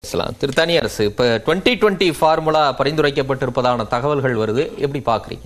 பேசலாம் திரு தனியரசு இப்ப twenty twenty formula பரிந்துரைக்கப்பட்டிருப்பதான தகவல்கள் வருது எப்படி பாக்குறீங்க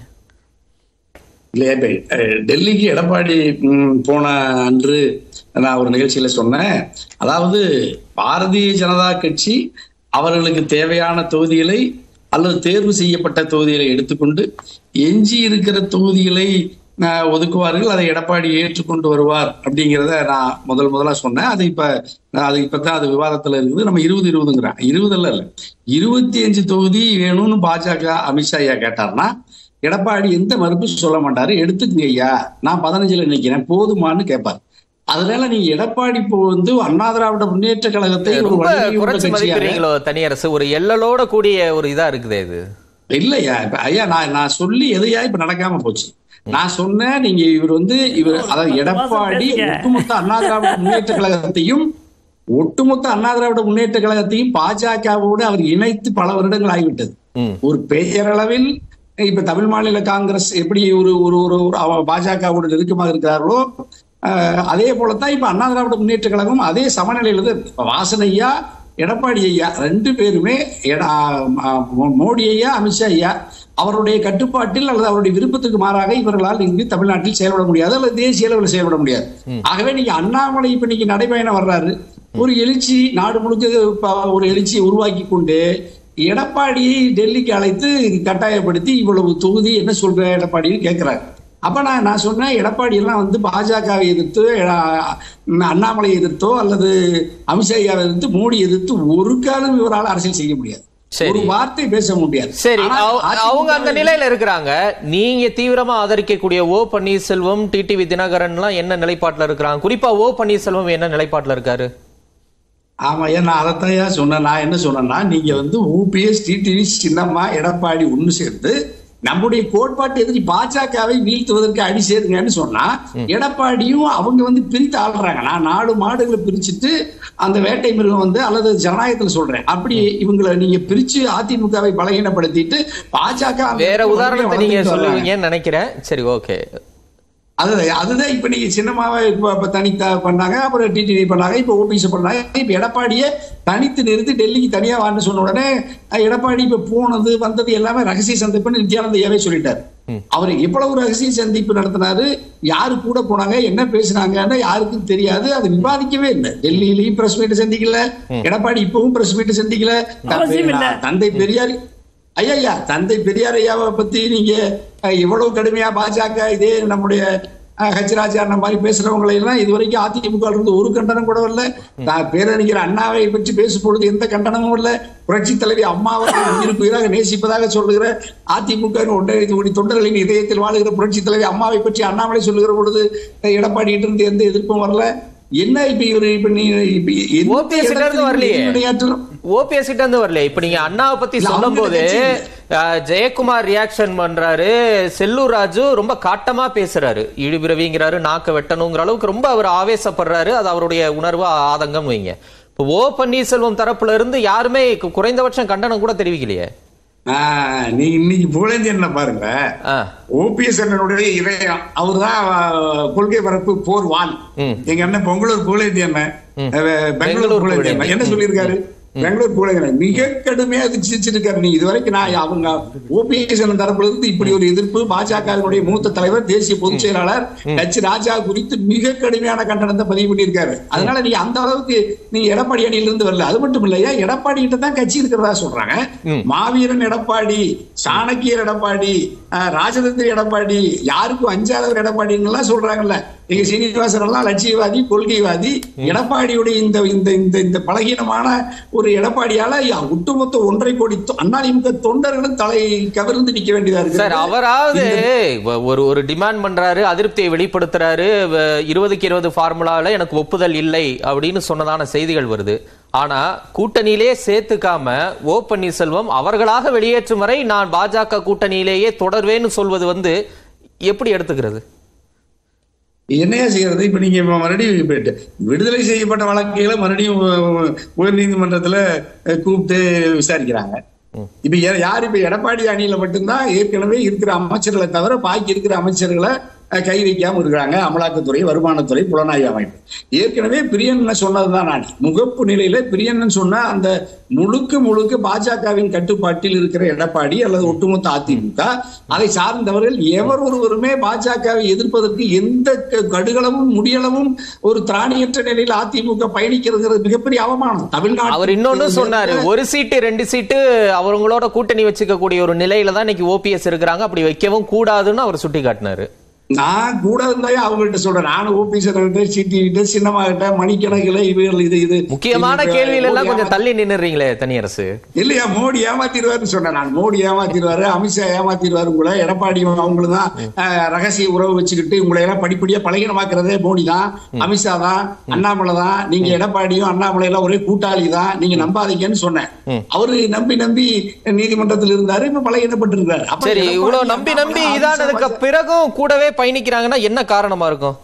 இல்லையா இப்ப அஹ், டெல்லிக்கு எடப்பாடி ம், போன அன்று நான் ஒரு நிகழ்ச்சியில சொன்னேன் அதாவது பாரதிய ஜனதா கட்சி அவர்களுக்கு தேவையான தொகுதிகளை அல்லது தேர்வு செய்யப்பட்ட தொகுதிகளை எடுத்துக்கொண்டு எஞ்சி இருக்கிற தொகுதிகளை அஹ், ஒதுக்குவார்கள் அதை எடப்பாடி ஏற்றுக்கொண்டு வருவார் அப்படிங்கிறத நான் முதல் முதலா சொன்னேன் அது இப்ப அது இப்பதான் அது விவாதத்துல இருக்குது நம்ம இருபது இருபதுங்கிறேன் இருபதுல இல்ல இருபத்தி அஞ்சு தொகுதி வேணும்னு பாஜக அமித்ஷா ஐயா கேட்டார்னா எடப்பாடி எந்த மறுப்பும் சொல்ல மாட்டாரு எடுத்துக்கங்க ஐயா நான் பதினஞ்சுல நிக்கிறேன் போதுமான்னு கேட்பார் அதனால நீங்க எடப்பாடி இப்போ வந்து அண்ணா திராவிட முன்னேற்ற கழகத்தை ஒரு ரொம்ப வலிமையுள்ள குறைச்சு கட்சியாக மதிக்கிறீங்களோ தனியரசு ஒரு எல்லலோட கூடிய ஒரு இதா இருக்குதே இது இல்லையா இப்ப ஐயா நான் நான் சொல்லி எதையா இப்ப நடக்காம போச்சு நான் சொன்னேன் நீங்க இவர் வந்து இவர் அதாவது எடப்பாடி ஒட்டுமொத்த அண்ணா திராவிட முன்னேற்ற கழகத்தையும் ஒட்டுமொத்த அண்ணா திராவிட முன்னேற்ற கழகத்தையும் பாஜகவோடு அவர் இணைத்து பல வருடங்கள் ஆகிவிட்டது ம். ஒரு பெயரளவில் இப்ப தமிழ் மாநில காங்கிரஸ் எப்படி ஒரு ஒரு ஒரு ஒரு அவ- பாஜகவோடு நெருக்கமாக இருக்கிறார்களோ அஹ், அதே போலத்தான் இப்ப அண்ணா திராவிட முன்னேற்ற கழகம் அதே சமநிலையில தான் இருக்கு. இப்ப வாசன் ஐயா எடப்பாடி ஐயா ரெண்டு பேருமே எட- அஹ், மோ- மோடி ஐயா அமித்ஷா ஐயா அவருடைய கட்டுப்பாட்டில் அல்லது அவருடைய விருப்பத்துக்கு மாறாக இவர்களால் இங்கு தமிழ்நாட்டில் செயல்பட முடியாது அல்லது தேசிய அளவில் செயல்பட முடியாது ஆகவே நீங்க அண்ணாமலை இப்ப நீங்க நடைபயணம் வர்றாரு ஒரு எழுச்சி நாடு முழுக்க இப்ப ஒரு எழுச்சியை உருவாக்கி கொண்டு எடப்பாடியை டெல்லிக்கு அழைத்து கட்டாயப்படுத்தி இவ்வளவு தொகுதி என்ன சொல்ற எடப்பாடின்னு கேட்கிறாரு அப்ப நான் நான் சொன்னேன் எடப்பாடி எல்லாம் வந்து பாஜகவை எதிர்த்து அஹ், அண்ணாமலை எதிர்த்தோ அல்லது அமித்ஷா ஐயாவை எதிர்த்து மோடி எதிர்த்து ஒரு காலம் இவரால் அரசியல் செய்ய முடியாது சரி. ஒரு வார்த்தை பேச முடியாது சரி ஆனா அவ- அதிமுக அவங்க அந்த நிலையில இருக்கிறாங்க நீங்க தீவிரமா ஆதரிக்கக்கூடிய ஓ பன்னீர்செல்வம் டிடிவி தினகரன் எல்லாம் என்ன நிலைப்பாட்டுல இருக்கிறாங்க குறிப்பா ஓ பன்னீர்செல்வம் என்ன நிலைப்பாட்டுல இருக்காரு ஆமா ஏன் நான் அதைத்தையா சொன்னேன் நான் என்ன சொன்னேன்னா நீங்க வந்து ஊபிஎஸ் டிடிவி சின்னம்மா எடப்பாடி ஒண்ணு சேர்ந்து நம்முடைய கோட்பாட்டு எதிரி பாஜகவை வீழ்த்துவதற்கு அடி சேருங்கன்னு சொன்னா எடப்பாடியும் அவங்க வந்து பிரித்து ஆள்றாங்க நான் நாடு மாடுகளை பிரிச்சுட்டு அந்த வேட்டை மிருகம் வந்து அல்லது ஜனநாயகத்துல சொல்றேன் அப்படி இவங்களை நீங்க பிரிச்சு அதிமுகவை பலகீனப்படுத்திட்டு பாஜக அந்த வேற உதாரணத்தை நீங்க வளர்ந்துட்டு வர்றாங்க. சொல்லுவீங்கன்னு நினைக்கிறேன் சரி ஓகே அதுதான் அதுதான் இப்ப நீங்க சின்னமாவை இப்ப இப்ப தனித்தா பண்ணாங்க அப்புறம் டிடிவி பண்ணாங்க இப்ப ஓபிஎஸ் பண்ணாங்க இப்ப எடப்பாடியே தனித்து நிறுத்தி டெல்லிக்கு தனியா வான்னு சொன்ன உடனே அஹ், எடப்பாடி இப்ப போனது வந்தது எல்லாமே ரகசிய சந்திப்புன்னு நித்யானந்த ஐயாவே சொல்லிட்டாரு அவர் எவ்வளவு ரகசிய சந்திப்பு நடத்தினாரு யாரு கூட போனாங்க என்ன பேசுனாங்கன்னு யாருக்கும் தெரியாது அது விவாதிக்கவே இல்லை டெல்லியிலயும் பிரஸ் மீட் சந்திக்கல எடப்பாடி இப்பவும் பிரஸ் மீட் சந்திக்கல அவசியம் இல்ல. தந்தை பெரியார் ஐயா ஐயா தந்தை பெரியார் ஐயாவை பத்தி நீங்க அஹ், இவ்வளவு கடுமையா பாஜக இதே நம்முடைய அஹ், ஹெச் ராஜா அந்த மாதிரி பேசுறவங்களை எல்லாம் இதுவரைக்கும் அதிமுக ல இருந்து ஒரு கண்டனம் கூட இல்ல நான் பேரறிஞர் அண்ணாவை பற்றி பேசும் பொழுது எந்த கண்டனமும் இல்ல புரட்சி தலைவி அம்மாவை உயிருக்குயிராக நேசிப்பதாக சொல்லுகிற அதிமுக ஒன்றை கோடி தொண்டர்களின் இதயத்தில் வாழுகிற புரட்சி தலைவி அம்மாவை பற்றி அண்ணாமலை சொல்லுகிற பொழுது அஹ், எடப்பாடியிட்ட இருந்து எந்த எதிர்ப்பும் வரல என்ன இப்ப இவரு இப்ப நீ இப்ப எந்த OPS கிட்ட இருந்து இடத்துல வரலையே. விளையாட்டுறோம் ஓபிஎஸ் கிட்ட இருந்து வரல இப்ப நீங்க அண்ணாவை பத்தி இல்ல, சொல்லும் போது அவங்க அஹ், ஜெயக்குமார் ரியாக்ஷன் பண்றாரு செல்லூர் ராஜு ரொம்ப காட்டமா பேசுறாரு இழிபிறவிங்கிறாரு நாக்க வெட்டணுங்கிற அளவுக்கு ரொம்ப அவர் ஆவேசப்படுறாரு அது அவருடைய உணர்வு ஆதங்கம் வைங்க இப்போ ஓ பன்னீர்செல்வம் தரப்புல இருந்து யாருமே கு- குறைந்தபட்சம் கண்டனம் கூட தெரிவிக்கலையே ஆஹ் நீ இன்னைக்கு புகழேந்தியன்ல பாருங்க ஆ, ஓபிஎஸ் அண்ணனுடைய இதயம் அவர்தான் அஹ், கொள்கை பரப்பு போர் வான் ம். எங்க அண்ணன் பொங்கலூர் புகழேந்தி அண்ணன் அஹ், பெங்களூர் பெங்களூர் புகழேந்தி அண்ணன் புகழேந்தி. என்ன சொல்லியிருக்காரு பெங்களூர் புகழேந்தி அண்ணன் மிக கடுமையா சிரிச்சிருக்காரு நீ இதுவரைக்கும் நான் அவங்க ஓபிஎஸ் அண்ணன் தரப்புல இருந்து இப்படி ஒரு எதிர்ப்பு பாஜகவினுடைய மூத்த தலைவர் தேசிய பொதுச் செயலாளர் கட்சி ராஜா குறித்து மிக கடுமையான கண்டனத்தை பதிவு பண்ணியிருக்காரு அதனால நீ அந்த அளவுக்கு நீ எடப்பாடி அணியில இருந்து வரல அது மட்டும் இல்லையா எடப்பாடி கிட்ட தான் கட்சி இருக்கிறதா சொல்றாங்க மாவீரன் எடப்பாடி சாணக்கியர் எடப்பாடி அஹ், ராஜதந்திரி எடப்பாடி யாருக்கும் அஞ்சாதவர் எடப்பாடின்னு எல்லாம் சொல்றாங்கல்ல எங்க சீனிவாசன் எல்லாம் லட்சியவாதி கொள்கைவாதி எடப்பாடியுடைய இந்த இந்த இந்த இந்த பலகீனமான ஒரு எடப்பாடியால யா- ஒட்டுமொத்த ஒன்றை கோடி தொ- அதிமுக தொண்டர்களும் தலை கவிர்ந்து நிக்க வேண்டியதா இருக்கு சார் அவராவது வ- ஒரு ஒரு டிமாண்ட் பண்றாரு அதிருப்தியை வெளிப்படுத்துறாரு வ- இருபதுக்கு இருபது ஃபார்முலாவில் எனக்கு ஒப்புதல் இல்லை அப்படின்னு சொன்னதான செய்திகள் வருது ஆனா கூட்டணியிலே சேர்த்துக்காம ஓ பன்னீர்செல்வம் அவர்களாக வெளியேற்றும் வரை நான் பாஜக கூட்டணியிலேயே தொடர்வேன்னு சொல்வது வந்து எப்படி எடுத்துக்கிறது என்னையா செய்யறது இப்ப நீங்க இப்ப மறுபடியும் இப்ப விடுதலை செய்யப்பட்ட வழக்குகளை மறுபடியும் உயர் நீதிமன்றத்துல கூப்பிட்டு விசாரிக்கிறாங்க இப்ப யா- யார் இப்ப எடப்பாடி அணியில மட்டும்தான் ஏற்கனவே இருக்கிற அமைச்சர்களை தவிர பாக்கி இருக்கிற அமைச்சர்களை அஹ், கை வைக்காம இருக்கிறாங்க அமலாக்கத்துறை வருமானத்துறை புலனாய்வு அமைப்பு ஏற்கனவே பிரியன் சொன்னதுதான் நான் முகப்பு நிலையில பிரியன் சொன்ன அந்த முழுக்க முழுக்க பாஜகவின் கட்டுப்பாட்டில் இருக்கிற எடப்பாடி அல்லது ஒட்டுமொத்த அதிமுக அதை சார்ந்தவர்கள் எவர் ஒருவருமே பாஜகவை எதிர்ப்பதற்கு எந்த க- கடுகளவும் முடியளவும் ஒரு திராணியற்ற நிலையில் அதிமுக பயணிக்கிறதுங்கிறது மிகப்பெரிய அவமானம் தமிழ்நாடு அவர் இன்னொன்னு சொன்னாரு ஒரு சீட்டு ரெண்டு சீட்டு அவங்களோட கூட்டணி வச்சுக்க கூடிய ஒரு நிலையில தான் இன்னைக்கு ஓபிஎஸ் இருக்கிறாங்க அப்படி வைக்கவும் கூடாதுன்னு அவர் சுட்டி காட்டினாரு நான் கூட இருந்தாயே அவங்கள்ட்ட சொல்றேன் நானும் ஓபிஎஸ்ஆர் கிட்ட சிட்டி கிட்ட சின்னமா கிட்ட மணிக்கணக்கில் இவர்கள் இது இது முக்கியமான இது கேள்வியில எல்லாம் மோடி கொஞ்சம் தள்ளி நின்னுறீங்களே தனியரசு இல்லையா மோடி ஏமாத்திடுவாருன்னு சொன்னேன் நான் மோடி ஏமாத்திடுவாரு அமித்ஷா ஏமாத்திடுவாரு உங்களை எடப்பாடி அவங்களும் தான் அஹ், ரகசிய உறவு வச்சுக்கிட்டு உங்களை எல்லாம் படிப்படியா பழகினமாக்குறதே மோடி தான் அமித்ஷா தான் அண்ணாமலை தான் நீங்க எடப்பாடியும் அண்ணாமலை எல்லாம் ஒரே கூட்டாளி தான் நீங்க நம்பாதீங்கன்னு சொன்னேன் அவரு நம்பி நம்பி நீதிமன்றத்தில் இருந்தாரு இப்ப பழகினப்பட்டிருக்காரு அப்ப சரி எடப்பாடி, இவ்வளவு நம்பி நம்பி அண்ணாமலை, இதானதுக்கு அமித்ஷா பிறகும் கூடவே பயணிக்கிறாங்கன்னா என்ன காரணமா இருக்கும்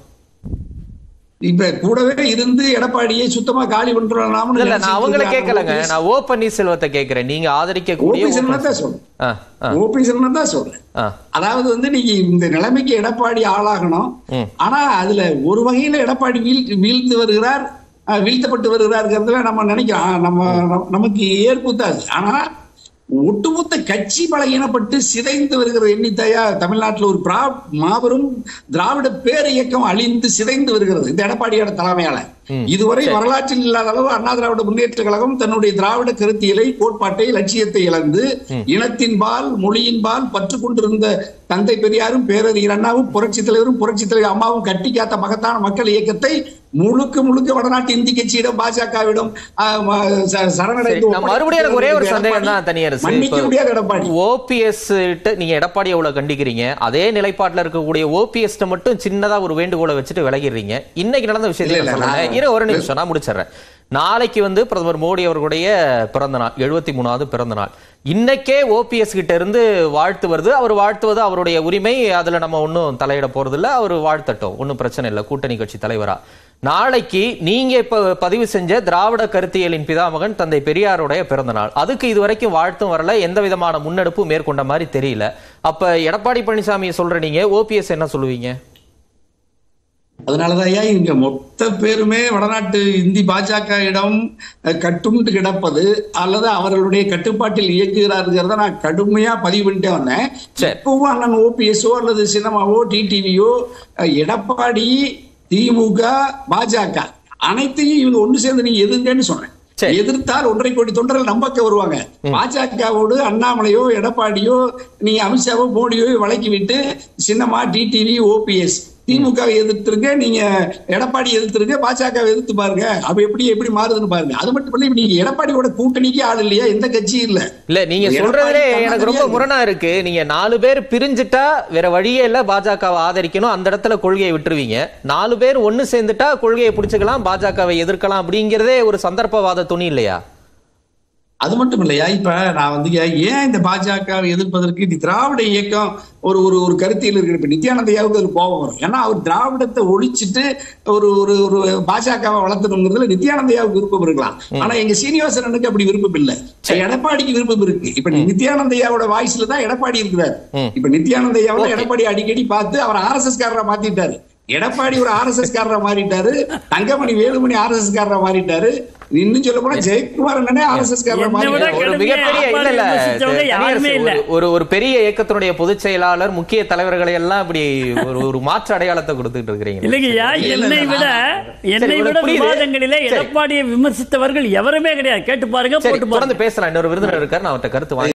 இப்ப கூடவே இருந்து எடப்பாடியை சுத்தமா காலி பண்றோம்னு இல்ல நான் அவங்கள கேட்கலங்க நான் ஓ பன்னீர்செல்வத்தை கேட்கிறேன் நீங்க ஆதரிக்கக்கூடிய ஓபிஎஸ் தான் சொல்றேன் ஆ, ஆ, ஓபிஎஸ் தான் சொல்றேன் ஆ. அதாவது வந்து நீங்க இந்த நிலைமைக்கு எடப்பாடி ஆளாகணும் ம். ஆனா அதுல ஒரு வகையில எடப்பாடி வீழ் வீழ்ந்து வருகிறார் அஹ், வீழ்த்தப்பட்டு வருகிறாருங்கிறதுல நம்ம நினைக்கிறோம் ஆ, நம்ம நம்ம- நமக்கு ஏற்புத்தாது ஆனா ஒட்டுமொத்த கட்சி பலகீனப்பட்டு சிதைந்து வருகிற எண்ணித்தையா தமிழ்நாட்டில் ஒரு பிரா மாபெரும் திராவிட பேர் இயக்கம் அழிந்து சிதைந்து வருகிறது இந்த எடப்பாடியோட தலைமையால இதுவரை வரலாற்றில் இல்லாத அளவு அண்ணா திராவிட முன்னேற்ற கழகம் தன்னுடைய திராவிட கருத்தியலை கோட்பாட்டை லட்சியத்தை இழந்து இனத்தின்பால் மொழியின்பால் பற்று கொண்டிருந்த தந்தை பெரியாரும் பேரறிஞர் அண்ணாவும் புரட்சி தலைவரும் புரட்சி தலைவர் அம்மாவும் கட்டி காத்த மகத்தான மக்கள் இயக்கத்தை முழுக்க முழுக்க வடநாட்டு இந்தி கட்சியிடம் பாஜகவிடம் ஆஹ், ம- ச- சரணடைந்து சரி, நான் மறுபடியும் எனக்கு ஒரே ஒரு ஒப்படைத்த சந்தேகம் தான் எடப்பாடி தனியரசு மன்னிக்க இப்ப முடியாத எடப்பாடி ஓபிஎஸ் நீங்க எடப்பாடி எவ்வளவு கண்டிக்கிறீங்க அதே நிலைப்பாட்டுல இருக்கக்கூடிய ஓபிஎஸ் மட்டும் சின்னதா ஒரு வேண்டுகோளை வச்சுட்டு விலகிடுறீங்க இன்னைக்கு நடந்த விஷயத்தை இல்ல, இல்ல, நான் சொல்றேன் நான் இரு ஒரு நிமிஷம் நான் முடிச்சிடுறேன் நாளைக்கு வந்து பிரதமர் மோடி அவர்களுடைய பிறந்த நாள் எழுபத்தி மூணாவது பிறந்த நாள் இன்னைக்கே ஓபிஎஸ் கிட்ட இருந்து வாழ்த்து வருது அவர் வாழ்த்துவது அவருடைய உரிமை அதுல நம்ம ஒன்றும் தலையிட போறது இல்ல அவர் வாழ்த்தட்டும் ஒன்றும் பிரச்சனை இல்லை கூட்டணி கட்சி தலைவரா நாளைக்கு நீங்க இப்ப பதிவு செஞ்ச திராவிட கருத்தியலின் பிதாமகன் தந்தை பெரியாருடைய பிறந்த நாள் அதுக்கு இதுவரைக்கும் வாழ்த்தும் வரல எந்த விதமான முன்னெடுப்பும் மேற்கொண்ட மாதிரி தெரியல அப்ப எடப்பாடி பழனிசாமி சொல்ற நீங்க ஓபிஎஸ் என்ன சொல்லுவீங்க அதனாலதான் ஐயா இங்க மொத்த பேருமே வடநாட்டு இந்தி பாஜக இடம் அஹ், கட்டுண்டு கிடப்பது அல்லது அவர்களுடைய கட்டுப்பாட்டில் இயக்குகிறாருங்கிறத நான் கடுமையா பதிவு பண்ணிட்டே வந்தேன் சரி. இப்பவும் அண்ணன் ஓபிஎஸ்ஓ அல்லது சினிமாவோ டிடிவியோ எடப்பாடி திமுக பாஜக அனைத்தையும் இவங்க ஒண்ணு சேர்ந்து நீங்க எதுங்கன்னு சொன்னேன் சரி. எதிர்த்தால் ஒன்றரை கோடி தொண்டர்கள் நம்பக்க வருவாங்க பாஜகவோடு அண்ணாமலையோ எடப்பாடியோ நீங்க அமித்ஷாவோ மோடியோ வழக்கி விட்டு சின்னமா டிடிவி ஓபிஎஸ் திமுகவை எதிர்த்துருங்க நீங்க எடப்பாடி எதிர்த்துருங்க பாஜக எதிர்த்து பாருங்க அப்ப எப்படி எப்படி மாறுதுன்னு பாருங்க அது மட்டும் இல்ல இப்ப நீங்க எடப்பாடியோட கூட்டணிக்கே ஆள் இல்லையா எந்த கட்சியும் இல்ல இல்ல நீங்க எடப்பாடி சொல்றதுலே தன்னந்தனியா எனக்கு ரொம்ப இருக்கு. முரணா இருக்கு நீங்க நாலு பேர் பிரிஞ்சுட்டா வேற வழியே இல்ல பாஜகவை ஆதரிக்கணும் அந்த இடத்துல கொள்கையை விட்டுருவீங்க நாலு பேர் ஒண்ணு சேர்ந்துட்டா கொள்கையை பிடிச்சுக்கலாம் பாஜகவை எதிர்க்கலாம் அப்படிங்கறதே ஒரு சந்தர்ப்பவாத துணி இல்லையா அது மட்டும் இல்லையா இப்ப நான் வந்து ஏன் இந்த பாஜகவை எதிர்ப்பதற்கு இந்த திராவிட இயக்கம் ஒரு ஒரு ஒரு கருத்தியில் இருக்கிற இப்ப நித்யானந்தையாவுக்கு அது கோபம் வரும் ஏன்னா அவர் திராவிடத்தை ஒழிச்சிட்டு ஒரு ஒரு ஒரு பாஜகவை வளர்த்தணுங்கிறதுல நித்யானந்தையாவுக்கு விருப்பம் இருக்கலாம் ஆனா எங்க சீனிவாசனுக்கு அப்படி விருப்பம் இல்ல எடப்பாடிக்கு விருப்பம் இருக்கு இப்ப நித்யானந்தையாவோட வாய்ஸ்ல தான் எடப்பாடி இருக்கிறார் ம். இப்ப நித்யானந்தையாவோட Okay. எடப்பாடி அடிக்கடி பார்த்து அவர் ஆர் எஸ் எஸ் காரரா மாத்திட்டாரு எடப்பாடி ஒரு ஆர் எஸ் எஸ் காரரா மாறிட்டாரு Thangamani Velumani R S S காரரா மாறிட்டாரு இன்னும் சொல்ல போனா ஜெயக்குமார் அண்ணனே ஆர் எஸ் எஸ் காரரா என்னை விட மாறிட்டாரு ஒரு கடுமையா மிகப்பெரிய இல்ல இல்ல ஆப்பாடு விமர்சிச்சவங்க யாருமே இல்ல. ஒரு- ஒரு ஒரு பெரிய இயக்கத்தினுடைய பொதுச் செயலாளர் முக்கிய தலைவர்களை எல்லாம் இப்படி ஒரு ஒரு மாற்று அடையாளத்தை கொடுத்துட்டு இருக்கிறீங்க இல்லைங்கய்யா இல்ல, என்னை இல்ல, விட என்னை சரி, விட உனக்கு புரியுது. விவாதங்களிலே சரி. எடப்பாடியை விமர்சித்தவர்கள் எவருமே கிடையாது கேட்டு பாருங்க சரி போட்டு பாருங்க தொடர்ந்து பேசலாம் இன்னொரு விருந்தினர் இருக்காரு நான் அவர்கிட்ட கருத்து வாங்கி